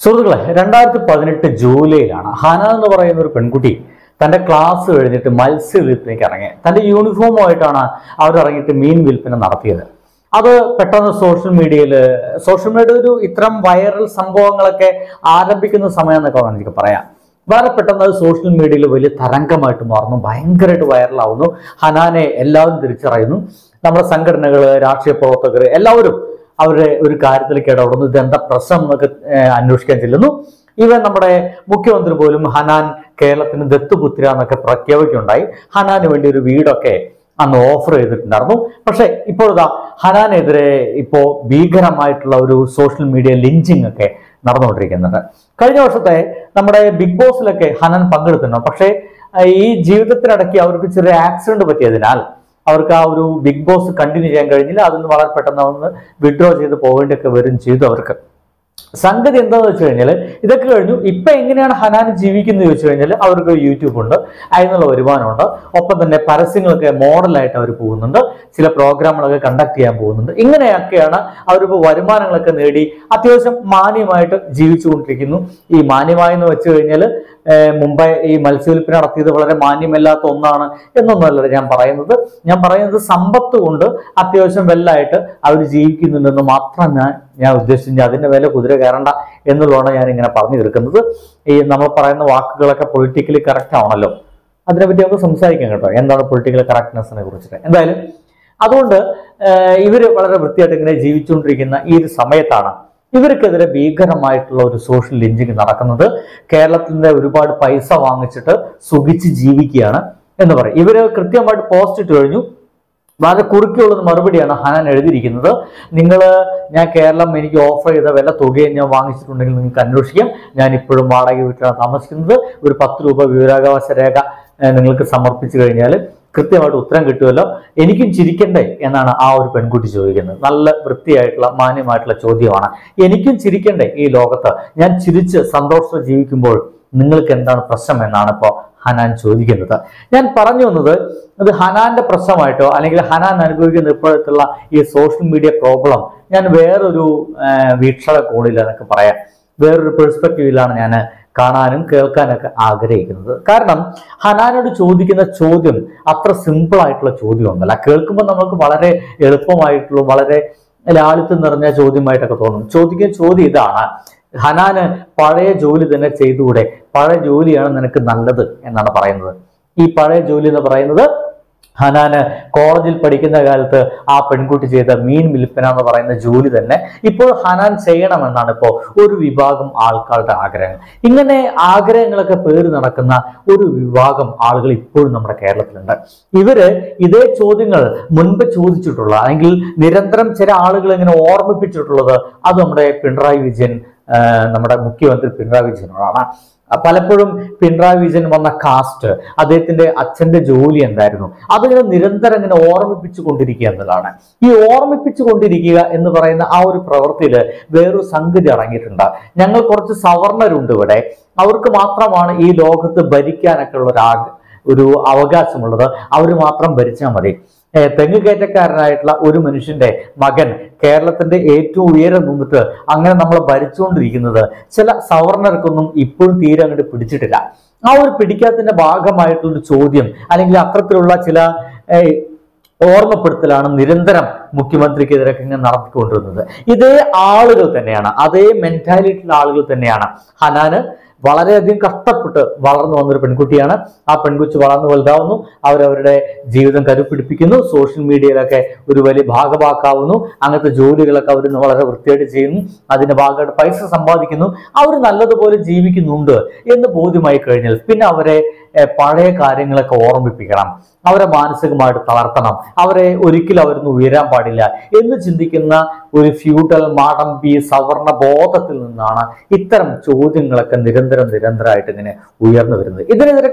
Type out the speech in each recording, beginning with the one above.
സുഹൃത്തുക്കളെ രണ്ടായിരത്തി പതിനെട്ട് ജൂലൈയിലാണ് ഹന എന്ന് പറയുന്ന ഒരു പെൺകുട്ടി തന്റെ ക്ലാസ് കഴിഞ്ഞിട്ട് മത്സ്യവില്പനയ്ക്ക് ഇറങ്ങി തന്റെ യൂണിഫോമുമായിട്ടാണ് അവർ ഇറങ്ങിയിട്ട് മീൻ വിൽപ്പന നടത്തിയത് അത് പെട്ടെന്ന് സോഷ്യൽ മീഡിയയിൽ സോഷ്യൽ മീഡിയ ഒരു ഇത്തരം വൈറൽ സംഭവങ്ങളൊക്കെ ആരംഭിക്കുന്ന സമയം എന്നൊക്കെ വേണം എനിക്ക് പറയാം വളരെ പെട്ടെന്ന് അത് സോഷ്യൽ മീഡിയയിൽ വലിയ തരംഗമായിട്ട് മാറുന്നു ഭയങ്കരമായിട്ട് വൈറലാവുന്നു ഹനാനെ എല്ലാവരും തിരിച്ചറിയുന്നു നമ്മുടെ സംഘടനകൾ രാഷ്ട്രീയ പ്രവർത്തകർ എല്ലാവരും അവരുടെ ഒരു കാര്യത്തിലേക്ക് ഇടപെടുന്നു ഇതെന്താ പ്രശ്നം എന്നൊക്കെ ഏഹ്, അന്വേഷിക്കാൻ ചെല്ലുന്നു ഇവൻ നമ്മുടെ മുഖ്യമന്ത്രി പോലും ഹനാൻ കേരളത്തിന് ദത്തുപുത്ര എന്നൊക്കെ പ്രഖ്യാപിക്കുകയുണ്ടായി ഹനാന് വേണ്ടി ഒരു വീടൊക്കെ അന്ന് ഓഫർ ചെയ്തിട്ടുണ്ടായിരുന്നു പക്ഷെ ഇപ്പോഴിതാ ഹനാനെതിരെ ഇപ്പോ ഭീകരമായിട്ടുള്ള ഒരു സോഷ്യൽ മീഡിയ ലിഞ്ചിങ് ഒക്കെ നടന്നുകൊണ്ടിരിക്കുന്നുണ്ട് കഴിഞ്ഞ വർഷത്തെ നമ്മുടെ ബിഗ് ബോസിലൊക്കെ ഹനാൻ പങ്കെടുത്തിട്ടുണ്ട് പക്ഷേ അഹ് ഈ ജീവിതത്തിനിടയ്ക്ക് അവർക്ക് ചെറിയ ആക്സിഡന്റ് പറ്റിയതിനാൽ അവർക്ക് ആ ഒരു ബിഗ് ബോസ് കണ്ടിന്യൂ ചെയ്യാൻ കഴിഞ്ഞില്ല അതിൽ നിന്ന് വളരെ പെട്ടെന്ന് ഒന്ന് വിഡ്രോ ചെയ്ത് പോകേണ്ടിയൊക്കെ വരും ചെയ്തു അവർക്ക് സംഗതി എന്താന്ന് വെച്ച് കഴിഞ്ഞാൽ ഇതൊക്കെ കഴിഞ്ഞു ഇപ്പൊ എങ്ങനെയാണ് ഹനാൻ ജീവിക്കുന്നത് ചോദിച്ചു കഴിഞ്ഞാൽ അവർക്ക് യൂട്യൂബ് ഉണ്ട് അതിനുള്ള വരുമാനമുണ്ട് ഒപ്പം തന്നെ പരസ്യങ്ങളൊക്കെ മോഡലായിട്ട് അവർ പോകുന്നുണ്ട് ചില പ്രോഗ്രാമുകളൊക്കെ കണ്ടക്ട് ചെയ്യാൻ പോകുന്നുണ്ട് ഇങ്ങനെയൊക്കെയാണ് അവരിപ്പോൾ വരുമാനങ്ങളൊക്കെ നേടി അത്യാവശ്യം മാന്യമായിട്ട് ജീവിച്ചുകൊണ്ടിരിക്കുന്നു ഈ മാന്യമായെന്ന് വെച്ച് കഴിഞ്ഞാൽ മുംബൈ ഈ മത്സ്യവില്പന നടത്തിയത് വളരെ മാന്യമല്ലാത്ത ഒന്നാണ് എന്നൊന്നുമല്ല ഞാൻ പറയുന്നത് ഞാൻ പറയുന്നത് സമ്പത്ത് കൊണ്ട് അത്യാവശ്യം വെല്ലായിട്ട് അവർ ജീവിക്കുന്നുണ്ടെന്ന് മാത്രം ഞാൻ ഞാൻ ഉദ്ദേശിച്ചു അതിന്റെ വില കുതിര കയറണ്ട എന്നുള്ളതാണ് ഞാൻ ഇങ്ങനെ പറഞ്ഞു തീർക്കുന്നത് ഈ നമ്മൾ പറയുന്ന വാക്കുകളൊക്കെ പൊളിറ്റിക്കലി കറക്റ്റ് ആണല്ലോ അതിനെപ്പറ്റി നമുക്ക് സംസാരിക്കാം കേട്ടോ എന്താണ് പൊളിറ്റിക്കൽ കറക്റ്റ്നെസ്സിനെ കുറിച്ചിട്ട് എന്തായാലും അതുകൊണ്ട് ഏഹ്, ഇവര് വളരെ വൃത്തിയായിട്ട് ഇങ്ങനെ ജീവിച്ചുകൊണ്ടിരിക്കുന്ന ഈ ഒരു സമയത്താണ് ഇവർക്കെതിരെ ഭീകരമായിട്ടുള്ള ഒരു സോഷ്യൽ ലിഞ്ചിങ് നടക്കുന്നത് കേരളത്തിന്റെ ഒരുപാട് പൈസ വാങ്ങിച്ചിട്ട് സുഖിച്ച് ജീവിക്കുകയാണ് എന്ന് പറയും ഇവര് കൃത്യമായിട്ട് പോസ്റ്റ് ഇട്ട് കഴിഞ്ഞു വളരെ കുറുക്കിയുള്ള മറുപടിയാണ് ഹനാൻ എഴുതിയിരിക്കുന്നത് നിങ്ങൾ ഞാൻ കേരളം എനിക്ക് ഓഫർ ചെയ്ത വില തുകയും ഞാൻ വാങ്ങിച്ചിട്ടുണ്ടെങ്കിൽ നിങ്ങൾക്ക് അന്വേഷിക്കാം ഞാൻ ഇപ്പോഴും വാടക വീട്ടിലാണ് താമസിക്കുന്നത് ഒരു പത്ത് രൂപ വിവരാവകാശ രേഖ ഏഹ്, നിങ്ങൾക്ക് സമർപ്പിച്ചു കഴിഞ്ഞാൽ കൃത്യമായിട്ട് ഉത്തരം കിട്ടുമല്ലോ എനിക്കും ചിരിക്കണ്ടേ എന്നാണ് ആ ഒരു പെൺകുട്ടി ചോദിക്കുന്നത് നല്ല വൃത്തിയായിട്ടുള്ള മാന്യമായിട്ടുള്ള ചോദ്യമാണ് എനിക്കും ചിരിക്കണ്ടേ ഈ ലോകത്ത് ഞാൻ ചിരിച്ച് സന്തോഷത്തോടെ ജീവിക്കുമ്പോൾ നിങ്ങൾക്ക് എന്താണ് പ്രശ്നം എന്നാണ് ഇപ്പോൾ ഹനാൻ ചോദിക്കുന്നത് ഞാൻ പറഞ്ഞു വന്നത് അത് ഹനാന്റെ പ്രശ്നമായിട്ടോ അല്ലെങ്കിൽ ഹനാൻ അനുഭവിക്കുന്ന ഇപ്പോഴത്തുള്ള ഈ സോഷ്യൽ മീഡിയ പ്രോബ്ലം ഞാൻ വേറൊരു ആ, വീക്ഷണ കോണിൽ എന്നൊക്കെ പറയാം വേറൊരു പെർസ്പെക്റ്റീവിലാണ് ഞാൻ കാണാനും കേൾക്കാനൊക്കെ ആഗ്രഹിക്കുന്നത് കാരണം ഹനാനോട് ചോദിക്കുന്ന ചോദ്യം അത്ര സിമ്പിൾ ആയിട്ടുള്ള ചോദ്യമൊന്നുമല്ല കേൾക്കുമ്പോൾ നമുക്ക് വളരെ എളുപ്പമായിട്ടുള്ള വളരെ ലാളിത്യം നിറഞ്ഞ ചോദ്യമായിട്ടൊക്കെ തോന്നും ചോദിക്കുന്ന ചോദ്യം ഇതാണ് ഹനാന് പഴയ ജോലി തന്നെ ചെയ്തുകൂടെ പഴയ ജോലിയാണ് നിനക്ക് നല്ലത് എന്നാണ് പറയുന്നത് ഈ പഴയ ജോലി എന്ന് പറയുന്നത് ഹനാന് കോളേജിൽ പഠിക്കുന്ന കാലത്ത് ആ പെൺകുട്ടി ചെയ്ത മീൻ വിൽപ്പന എന്ന് പറയുന്ന ജോലി തന്നെ ഇപ്പോൾ ഹനാൻ ചെയ്യണമെന്നാണ് ഇപ്പോൾ ഒരു വിഭാഗം ആൾക്കാരുടെ ആഗ്രഹം ഇങ്ങനെ ആഗ്രഹങ്ങളൊക്കെ പേര് നടക്കുന്ന ഒരു വിഭാഗം ആളുകൾ ഇപ്പോഴും നമ്മുടെ കേരളത്തിലുണ്ട് ഇവര് ഇതേ ചോദ്യങ്ങൾ മുൻപ് ചോദിച്ചിട്ടുള്ള അല്ലെങ്കിൽ നിരന്തരം ചില ആളുകൾ ഇങ്ങനെ ഓർമ്മിപ്പിച്ചിട്ടുള്ളത് അത് നമ്മുടെ പിണറായി വിജയൻ ആ, നമ്മുടെ മുഖ്യമന്ത്രി പിണറായി വിജയനോടാണ് പലപ്പോഴും പിണറായി വിജയൻ വന്ന കാസ്റ്റ് അദ്ദേഹത്തിന്റെ അച്ഛന്റെ ജോലി എന്തായിരുന്നു അതിങ്ങനെ നിരന്തരം ഇങ്ങനെ ഓർമ്മിപ്പിച്ചു കൊണ്ടിരിക്കുക എന്നതാണ് ഈ ഓർമ്മിപ്പിച്ചു കൊണ്ടിരിക്കുക എന്ന് പറയുന്ന ആ ഒരു പ്രവൃത്തിയിൽ വേറൊരു സംഗതി അടങ്ങിയിട്ടുണ്ട് ഞങ്ങൾ കുറച്ച് സവർണരുണ്ട് ഇവിടെ അവർക്ക് മാത്രമാണ് ഈ ലോകത്ത് ഭരിക്കാനൊക്കെ ഉള്ള ഒരു ആഗ് ഒരു അവകാശമുള്ളത് അവർ മാത്രം ഭരിച്ചാൽ മതി ഏർ തെങ്ങ് കയറ്റക്കാരനായിട്ടുള്ള ഒരു മനുഷ്യന്റെ മകൻ കേരളത്തിന്റെ ഏറ്റവും ഉയരം നിന്നിട്ട് അങ്ങനെ നമ്മൾ ഭരിച്ചുകൊണ്ടിരിക്കുന്നത് ചില സവർണർക്കൊന്നും ഇപ്പോഴും തീരെ അങ്ങോട്ട് പിടിച്ചിട്ടില്ല ആ ഒരു പിടിക്കാത്തതിന്റെ ഭാഗമായിട്ടുള്ള ഒരു ചോദ്യം അല്ലെങ്കിൽ അത്തരത്തിലുള്ള ചില ഏർ, ഓർമ്മപ്പെടുത്തലാണ് നിരന്തരം മുഖ്യമന്ത്രിക്കെതിരെ ഇങ്ങനെ നടത്തിക്കൊണ്ടിരുന്നത് ഇതേ ആളുകൾ തന്നെയാണ് അതേ മെന്റാലിറ്റിയുള്ള ആളുകൾ തന്നെയാണ് ഹനാന് വളരെയധികം കഷ്ടപ്പെട്ട് വളർന്നു വന്നൊരു പെൺകുട്ടിയാണ് ആ പെൺകുട്ടി വളർന്നു വലുതാവുന്നു അവരവരുടെ ജീവിതം കരുപ്പിടിപ്പിക്കുന്നു സോഷ്യൽ മീഡിയയിലൊക്കെ ഒരു വലിയ ഭാഗമാക്കാവുന്നു അങ്ങനത്തെ ജോലികളൊക്കെ അവർ വളരെ വൃത്തിയായിട്ട് ചെയ്യുന്നു അതിന്റെ ഭാഗമായിട്ട് പൈസ സമ്പാദിക്കുന്നു അവർ നല്ലതുപോലെ ജീവിക്കുന്നുണ്ട് എന്ന് ബോധ്യമായി കഴിഞ്ഞാൽ പിന്നെ അവരെ ഏർ, പഴയ കാര്യങ്ങളൊക്കെ ഓർമ്മിപ്പിക്കണം അവരെ മാനസികമായിട്ട് തളർത്തണം അവരെ ഒരിക്കലും അവരൊന്ന് ഉയരാൻ പാടില്ല എന്ന് ചിന്തിക്കുന്ന ഒരു ഫ്യൂഡൽ മാടമ്പി സവർണ ബോധത്തിൽ നിന്നാണ് ഇത്തരം ചോദ്യങ്ങളൊക്കെ നിരന്തരം നിരന്തരമായിട്ട് ഇങ്ങനെ ഉയർന്നു വരുന്നത് ഇതിനെതിരൊക്കെ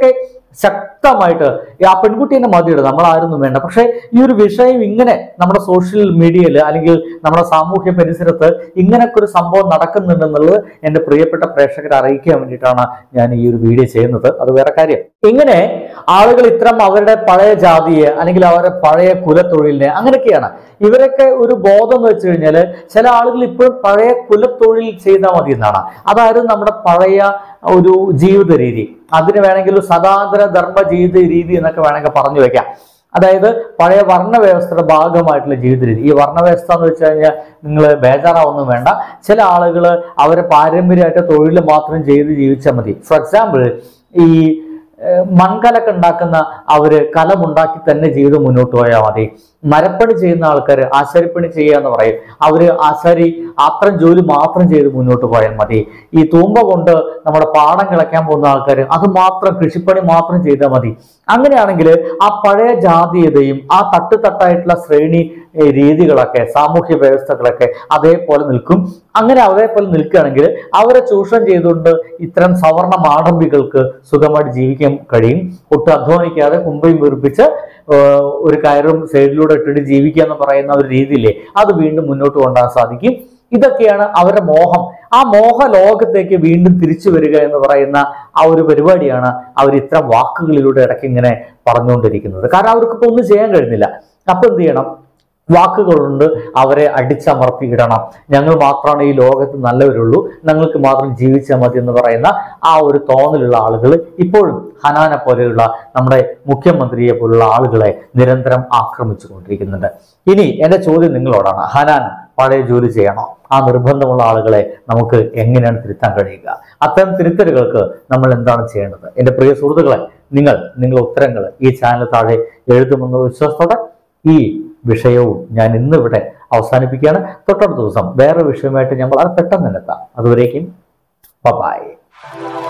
ശക്തമായിട്ട് ഈ ആ പെൺകുട്ടി തന്നെ മതിയുടെ നമ്മൾ ആരൊന്നും വേണ്ട പക്ഷേ ഈ ഒരു വിഷയം ഇങ്ങനെ നമ്മുടെ സോഷ്യൽ മീഡിയയിൽ അല്ലെങ്കിൽ നമ്മുടെ സാമൂഹ്യ പരിസരത്ത് ഇങ്ങനൊക്കെ ഒരു സംഭവം നടക്കുന്നുണ്ടെന്നുള്ളത് എൻ്റെ പ്രിയപ്പെട്ട പ്രേക്ഷകരെ അറിയിക്കാൻ വേണ്ടിയിട്ടാണ് ഞാൻ ഈ ഒരു വീഡിയോ ചെയ്യുന്നത് അത് വേറെ കാര്യം ഇങ്ങനെ ആളുകൾ ഇത്തരം അവരുടെ പഴയ ജാതിയെ അല്ലെങ്കിൽ അവരുടെ പഴയ കുലത്തൊഴിലിനെ അങ്ങനെയൊക്കെയാണ് ഇവരൊക്കെ ഒരു ബോധം എന്ന് വെച്ച് കഴിഞ്ഞാൽ ചില ആളുകൾ ഇപ്പോഴും പഴയ കുലത്തൊഴിൽ ചെയ്താൽ മതി എന്നാണ് അതായിരുന്നു നമ്മുടെ പഴയ ഒരു ജീവിത രീതി അതിന് വേണമെങ്കിൽ ഒരു സദാന്തര ധർമ്മ ജീവിത രീതി എന്നൊക്കെ വേണമെങ്കിൽ പറഞ്ഞു വെക്കാം അതായത് പഴയ വർണ്ണവ്യവസ്ഥയുടെ ഭാഗമായിട്ടുള്ള ജീവിത രീതി ഈ വർണ്ണവ്യവസ്ഥ എന്ന് വെച്ച് കഴിഞ്ഞാൽ നിങ്ങൾ ബേജാറാവൊന്നും വേണ്ട ചില ആളുകൾ അവരെ പാരമ്പര്യമായിട്ട് തൊഴിൽ മാത്രം ചെയ്ത് ജീവിച്ചാൽ മതി ഫോർ എക്സാമ്പിൾ ഈ ഏഹ് മൺകലൊക്കെ ഉണ്ടാക്കുന്ന അവര് കലമുണ്ടാക്കി തന്നെ ജീവിതം മുന്നോട്ട് പോയാൽ മതി മരപ്പണി ചെയ്യുന്ന ആൾക്കാർ ആശാരിപ്പണി ചെയ്യുക എന്ന് പറയും അവര് ആശാരി അത്രയും ജോലി മാത്രം ചെയ്ത് മുന്നോട്ട് പോയാൽ മതി ഈ തൂമ്പ കൊണ്ട് നമ്മുടെ പാടം കിളയ്ക്കാൻ പോകുന്ന ആൾക്കാർ അത് മാത്രം കൃഷിപ്പണി മാത്രം ചെയ്താൽ മതി അങ്ങനെയാണെങ്കിൽ ആ പഴയ ജാതീയതയും ആ തട്ടുതട്ടായിട്ടുള്ള ശ്രേണി ഏഹ് രീതികളൊക്കെ സാമൂഹ്യ വ്യവസ്ഥകളൊക്കെ അതേപോലെ നിൽക്കും അങ്ങനെ അതേപോലെ നിൽക്കുകയാണെങ്കിൽ അവരെ ചൂഷണം ചെയ്തുകൊണ്ട് ഇത്തരം സവർണ മാടമ്പികൾക്ക് സുഖമായിട്ട് ജീവിക്കാൻ കഴിയും ഒട്ടും അധ്വാനിക്കാതെ കുമ്പയും വീർപ്പിച്ച് ഏഹ് ഒരു കയറും സൈഡിലൂടെ ഇട്ടിട്ട് ജീവിക്കുക എന്ന് പറയുന്ന ഒരു രീതിയില്ലേ അത് വീണ്ടും മുന്നോട്ട് കൊണ്ടുപോകാൻ സാധിക്കും ഇതൊക്കെയാണ് അവരുടെ മോഹം ആ മോഹ ലോകത്തേക്ക് വീണ്ടും തിരിച്ചു വരിക എന്ന് പറയുന്ന ആ ഒരു പരിപാടിയാണ് അവർ ഇത്തരം വാക്കുകളിലൂടെ ഇടയ്ക്ക് ഇങ്ങനെ പറഞ്ഞുകൊണ്ടിരിക്കുന്നത് കാരണം അവർക്ക് ഇപ്പൊ ഒന്നും ചെയ്യാൻ കഴിയുന്നില്ല അപ്പൊ എന്ത് ചെയ്യണം വാക്കുകളുണ്ട് അവരെ അടിച്ചമർത്തിയിടണം ഞങ്ങൾ മാത്രമാണ് ഈ ലോകത്ത് നല്ലവരുള്ളൂ ഞങ്ങൾക്ക് മാത്രം ജീവിച്ചാൽ മതി എന്ന് പറയുന്ന ആ ഒരു തോന്നലുള്ള ആളുകൾ ഇപ്പോഴും ഹനാനെ പോലെയുള്ള നമ്മുടെ മുഖ്യമന്ത്രിയെ പോലുള്ള ആളുകളെ നിരന്തരം ആക്രമിച്ചു കൊണ്ടിരിക്കുന്നുണ്ട് ഇനി എൻ്റെ ചോദ്യം നിങ്ങളോടാണ് ഹനാൻ പഴയ ജോലി ചെയ്യണോ ആ നിർബന്ധമുള്ള ആളുകളെ നമുക്ക് എങ്ങനെയാണ് തിരുത്താൻ കഴിയുക അത്തരം തിരുത്തലുകൾക്ക് നമ്മൾ എന്താണ് ചെയ്യേണ്ടത് എൻ്റെ പ്രിയ സുഹൃത്തുക്കളെ നിങ്ങൾ നിങ്ങളുടെ ഉത്തരങ്ങൾ ഈ ചാനൽ താഴെ എഴുതുമെന്ന വിശ്വാസത്തോടെ ഈ വിഷയവും ഞാൻ ഇന്നിവിടെ അവസാനിപ്പിക്കുകയാണ് തൊട്ടടുത്ത ദിവസം വേറെ വിഷയമായിട്ട് ഞാൻ വളരെ പെട്ടെന്ന് തന്നെ എത്താം അതുവരേക്കും ബൈ